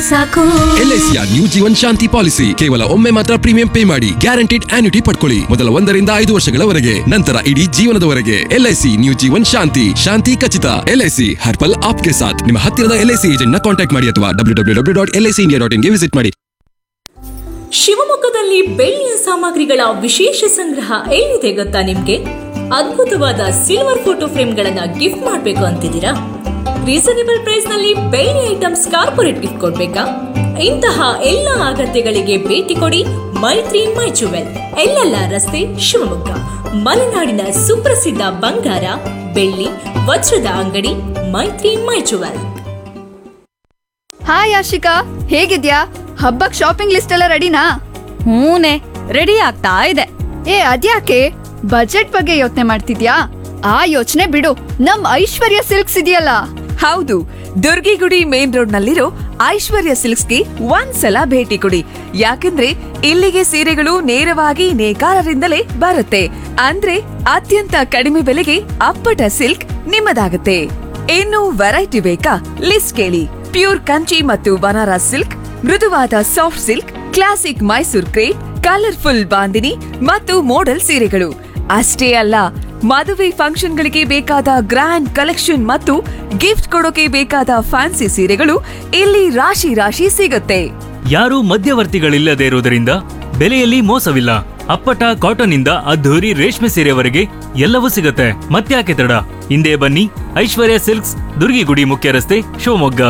ಸಾಕು ಎಲ್ಐಸಿಯ new Jeevan Shanti policy ಕೇವಲ ಒಮ್ಮೆ ಮಾತ್ರ ಪ್ರೀಮಿಯಂ ಪೇ ಮಾಡಿ ಗ್ಯಾರಂಟಿಡ್ ಆನ್ಯುಟಿ ಪಡ್ಕೊಳ್ಳಿ ಮೊದಲ ಒಂದರಿಂದ ಐದು ವರ್ಷಗಳವರೆಗೆ ನಂತರ ಇಡೀ ಜೀವನದವರೆಗೆ ಎಲ್ಐಸಿ ನ್ಯೂ ಜೀವನ್ ಶಾಂತಿ ಶಾಂತಿ ಖಚಿತ ಎಲ್ಐಸಿ ಹರ್ಪಲ್ ಆಪ್ಗೆ ಸಾಥ್ ನಿಮ್ಮ ಹತ್ತಿರದ ಎಲ್ಐಸಿ ಏಜೆಂಟ್ ನ ಕಾಂಟ್ಯಾಕ್ಟ್ ಮಾಡಿ ಅಥವಾ W W W dot LIC India dot ಇನ್ಗೆ ವಿಸಿಟ್ ಮಾಡಿ ಶಿವಮೊಗ್ಗದಲ್ಲಿ ಬೆಳ್ಳಿಯ ಸಾಮಗ್ರಿಗಳ ವಿಶೇಷ ಸಂಗ್ರಹ ಎಲ್ಲಿದೆ ಗೊತ್ತಾ ನಿಮ್ಗೆ ಅದ್ಭುತವಾದ ಸಿಲ್ವರ್ ಫೋಟೋ ಫ್ರೇಮ್ಗಳನ್ನ ಗಿಫ್ಟ್ ಮಾಡಬೇಕು ಅಂತಿದ್ದೀರಾ ರೀಸನೇಬಲ್ ಪ್ರೈಸ್ ನಲ್ಲಿ ಬೆಳ್ಳಿ ಐಟಮ್ಸ್ ಕಾರ್ಪೊರೇಟ್ ಗಿಫ್ಟ್ ಕೊಡ್ಬೇಕಾ ಇಂತಹ ಎಲ್ಲ ಅಗತ್ಯಗಳಿಗೆ ಭೇಟಿ ಕೊಡಿ ಮೈತ್ರಿ ಮೈ ಜುವೆಲ್ ಎಲ್ಲೆಲ್ಲ ರಸ್ತೆ ಶಿವಮೊಗ್ಗ ಮಲೆನಾಡಿನ ಸುಪ್ರಸಿದ್ಧ ಬಂಗಾರ ಬೆಳ್ಳಿ ವಜ್ರದ ಅಂಗಡಿ ಮೈತ್ರಿ ಮೈ ಜುವೆಲ್ ಹಾಯ್ ಆಶಿಕಾ ಹೇಗಿದ್ಯಾ ಹಬ್ಬಕ್ ಶಾಪಿಂಗ್ ಲಿಸ್ಟ್ ಎಲ್ಲ ರೆಡಿನಾ ಹೂನೆ ರೆಡಿ ಆಗ್ತಾ ಇದೆ ಏ ಅದ್ಯಾಕೆ ಬಜೆಟ್ ಬಗ್ಗೆ ಯೋಚನೆ ಮಾಡ್ತಿದ್ಯಾ ಆ ಯೋಚನೆ ಬಿಡು ನಮ್ ಐಶ್ವರ್ಯ ಸಿಲ್ಕ್ಸ್ ಇದೆಯಲ್ಲ ಹೌದು ದುರ್ಗಿಗುಡಿ ಮೇನ್ ರೋಡ್ ನಲ್ಲಿರೋ ಐಶ್ವರ್ಯ ಸಿಲ್ಕ್ಸ್ಗೆ ಒಂದ್ಸಲ ಭೇಟಿ ಕೊಡಿ ಯಾಕಂದ್ರೆ ಇಲ್ಲಿಗೆ ಸೀರೆಗಳು ನೇರವಾಗಿ ನೇಕಾರರಿಂದಲೇ ಬರುತ್ತೆ ಅಂದ್ರೆ ಅತ್ಯಂತ ಕಡಿಮೆ ಬೆಲೆಗೆ ಅಪ್ಪಟ ಸಿಲ್ಕ್ ನಿಮ್ಮದಾಗುತ್ತೆ ಇನ್ನು ವೆರೈಟಿ ಬೇಕಾ ಲಿಸ್ಟ್ ಕೇಳಿ ಪ್ಯೂರ್ ಕಂಚಿ ಮತ್ತು ಬನಾರಸ್ ಸಿಲ್ಕ್ ಮೃದುವಾದ soft silk classic Mysore crepe colourful bandhani ಮತ್ತು ಮೋಡಲ್ ಸೀರೆಗಳು ಅಷ್ಟೇ ಅಲ್ಲ ಮದುವೆ ಫಂಕ್ಷನ್ಗಳಿಗೆ ಬೇಕಾದ ಗ್ರ್ಯಾಂಡ್ ಕಲೆಕ್ಷನ್ ಮತ್ತು ಗಿಫ್ಟ್ ಕೊಡೋಕೆ ಬೇಕಾದ ಫ್ಯಾನ್ಸಿ ಸೀರೆಗಳು ಇಲ್ಲಿ ರಾಶಿ ರಾಶಿ ಸಿಗುತ್ತೆ ಯಾರೂ ಮಧ್ಯವರ್ತಿಗಳಿಲ್ಲದೆ ಇರುವುದರಿಂದ ಬೆಲೆಯಲ್ಲಿ ಮೋಸವಿಲ್ಲ ಅಪ್ಪಟ ಕಾಟನ್ ಇಂದ ಅದ್ಧೂರಿ ರೇಷ್ಮೆ ಸೀರೆವರೆಗೆ ಎಲ್ಲವೂ ಸಿಗುತ್ತೆ ಮತ್ತ್ಯಾಕೆ ತಡ ಹಿಂದೆ ಬನ್ನಿ ಐಶ್ವರ್ಯ ಸಿಲ್ಕ್ಸ್ ದುರ್ಗಿಗುಡಿ ಮುಖ್ಯ ರಸ್ತೆ ಶಿವಮೊಗ್ಗ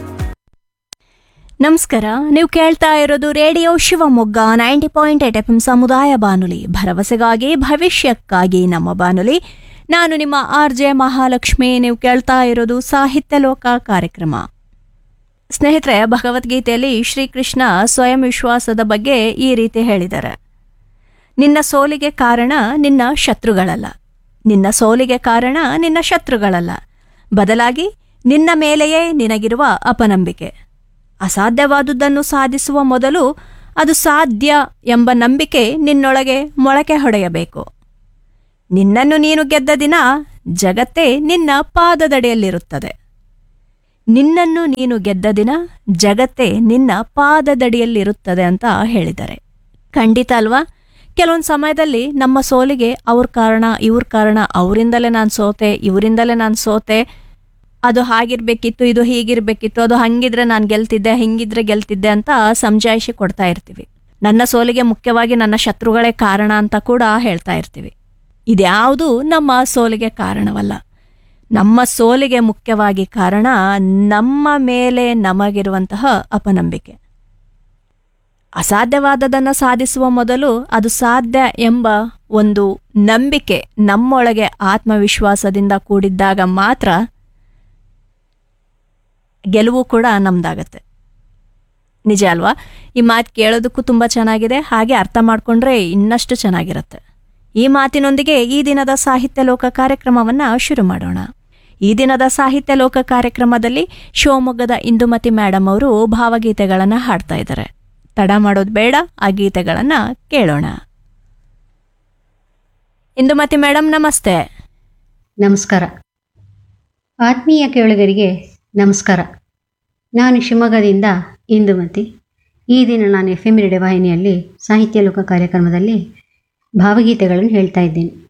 ನಮಸ್ಕಾರ ನೀವು ಕೇಳ್ತಾ ಇರೋದು radio Shivamogga ninety point eight F ಸಮುದಾಯ ಬಾನುಲಿ ಭರವಸೆಗಾಗಿ ಭವಿಷ್ಯಕ್ಕಾಗಿ ನಮ್ಮ ಬಾನುಲಿ ನಾನು ನಿಮ್ಮ ಆರ್ ಜೆ ಮಹಾಲಕ್ಷ್ಮಿ ನೀವು ಕೇಳ್ತಾ ಇರೋದು ಸಾಹಿತ್ಯ ಲೋಕ ಕಾರ್ಯಕ್ರಮ ಸ್ನೇಹಿತರೆ ಭಗವದ್ಗೀತೆಯಲ್ಲಿ ಶ್ರೀಕೃಷ್ಣ ಸ್ವಯಂ ವಿಶ್ವಾಸದ ಬಗ್ಗೆ ಈ ರೀತಿ ಹೇಳಿದ್ದಾರೆ ನಿನ್ನ ಸೋಲಿಗೆ ಕಾರಣ ನಿನ್ನ ಶತ್ರುಗಳಲ್ಲ ನಿನ್ನ ಸೋಲಿಗೆ ಕಾರಣ ನಿನ್ನ ಶತ್ರುಗಳಲ್ಲ ಬದಲಾಗಿ ನಿನ್ನ ಮೇಲೆಯೇ ನಿನಗಿರುವ ಅಪನಂಬಿಕೆ ಅಸಾಧ್ಯವಾದುದನ್ನು ಸಾಧಿಸುವ ಮೊದಲು ಅದು ಸಾಧ್ಯ ಎಂಬ ನಂಬಿಕೆ ನಿನ್ನೊಳಗೆ ಮೊಳಕೆ ಹೊಡೆಯಬೇಕು ನಿನ್ನನ್ನು ನೀನು ಗೆದ್ದ ದಿನ ಜಗತ್ತೇ ನಿನ್ನ ಪಾದದಡಿಯಲ್ಲಿರುತ್ತದೆ ನಿನ್ನನ್ನು ನೀನು ಗೆದ್ದ ದಿನ ಜಗತ್ತೇ ನಿನ್ನ ಪಾದದಡಿಯಲ್ಲಿರುತ್ತದೆ ಅಂತ ಹೇಳಿದ್ದಾರೆ ಖಂಡಿತ ಅಲ್ವಾ ಕೆಲವೊಂದು ಸಮಯದಲ್ಲಿ ನಮ್ಮ ಸೋಲಿಗೆ ಅವ್ರ ಕಾರಣ ಇವ್ರ ಕಾರಣ ಅವರಿಂದಲೇ ನಾನು ಸೋತೆ ಇವರಿಂದಲೇ ನಾನು ಸೋತೆ ಅದು ಹಾಗಿರ್ಬೇಕಿತ್ತು ಇದು ಹೀಗಿರ್ಬೇಕಿತ್ತು ಅದು ಹಂಗಿದ್ರೆ ನಾನು ಗೆಲ್ತಿದ್ದೆ ಹಿಂಗಿದ್ರೆ ಗೆಲ್ತಿದ್ದೆ ಅಂತ ಸಮಜಾಯಿಷಿ ಕೊಡ್ತಾ ಇರ್ತೀವಿ ನನ್ನ ಸೋಲಿಗೆ ಮುಖ್ಯವಾಗಿ ನನ್ನ ಶತ್ರುಗಳೇ ಕಾರಣ ಅಂತ ಕೂಡ ಹೇಳ್ತಾ ಇರ್ತೀವಿ ಇದ್ಯಾವುದು ನಮ್ಮ ಸೋಲಿಗೆ ಕಾರಣವಲ್ಲ ನಮ್ಮ ಸೋಲಿಗೆ ಮುಖ್ಯವಾಗಿ ಕಾರಣ ನಮ್ಮ ಮೇಲೆ ನಮಗಿರುವಂತಹ ಅಪನಂಬಿಕೆ ಅಸಾಧ್ಯವಾದದನ್ನು ಸಾಧಿಸುವ ಮೊದಲು ಅದು ಸಾಧ್ಯ ಎಂಬ ಒಂದು ನಂಬಿಕೆ ನಮ್ಮೊಳಗೆ ಆತ್ಮವಿಶ್ವಾಸದಿಂದ ಕೂಡಿದ್ದಾಗ ಮಾತ್ರ ಗೆಲುವು ಕೂಡ ನಮ್ದಾಗತ್ತೆ ನಿಜ ಅಲ್ವಾ ಈ ಮಾತು ಕೇಳೋದಕ್ಕೂ ತುಂಬ ಚೆನ್ನಾಗಿದೆ ಹಾಗೆ ಅರ್ಥ ಮಾಡಿಕೊಂಡ್ರೆ ಇನ್ನಷ್ಟು ಚೆನ್ನಾಗಿರುತ್ತೆ ಈ ಮಾತಿನೊಂದಿಗೆ ಈ ದಿನದ ಸಾಹಿತ್ಯ ಲೋಕ ಕಾರ್ಯಕ್ರಮವನ್ನು ಶುರು ಮಾಡೋಣ ಈ ದಿನದ ಸಾಹಿತ್ಯ ಲೋಕ ಕಾರ್ಯಕ್ರಮದಲ್ಲಿ ಶಿವಮೊಗ್ಗದ ಇಂದುಮತಿ ಮೇಡಮ್ ಅವರು ಭಾವಗೀತೆಗಳನ್ನು ಹಾಡ್ತಾ ಇದ್ದಾರೆ ತಡ ಮಾಡೋದು ಬೇಡ ಆ ಗೀತೆಗಳನ್ನು ಕೇಳೋಣ ಇಂದುಮತಿ ಮೇಡಮ್ ನಮಸ್ತೆ ನಮಸ್ಕಾರ ಆತ್ಮೀಯ ಕೇಳುಗರಿಗೆ ನಮಸ್ಕಾರ ನಾನು ಶಿವಮೊಗ್ಗದಿಂದ ಇಂದುಮತಿ ಈ ದಿನ ನಾನು ಎಫ್ ಎಂ ರೇಡಿಯೋ ವಾಹಿನಿಯಲ್ಲಿ ಸಾಹಿತ್ಯ ಲೋಕ ಕಾರ್ಯಕ್ರಮದಲ್ಲಿ ಭಾವಗೀತೆಗಳನ್ನು ಹೇಳ್ತಾ ಇದ್ದೇನೆ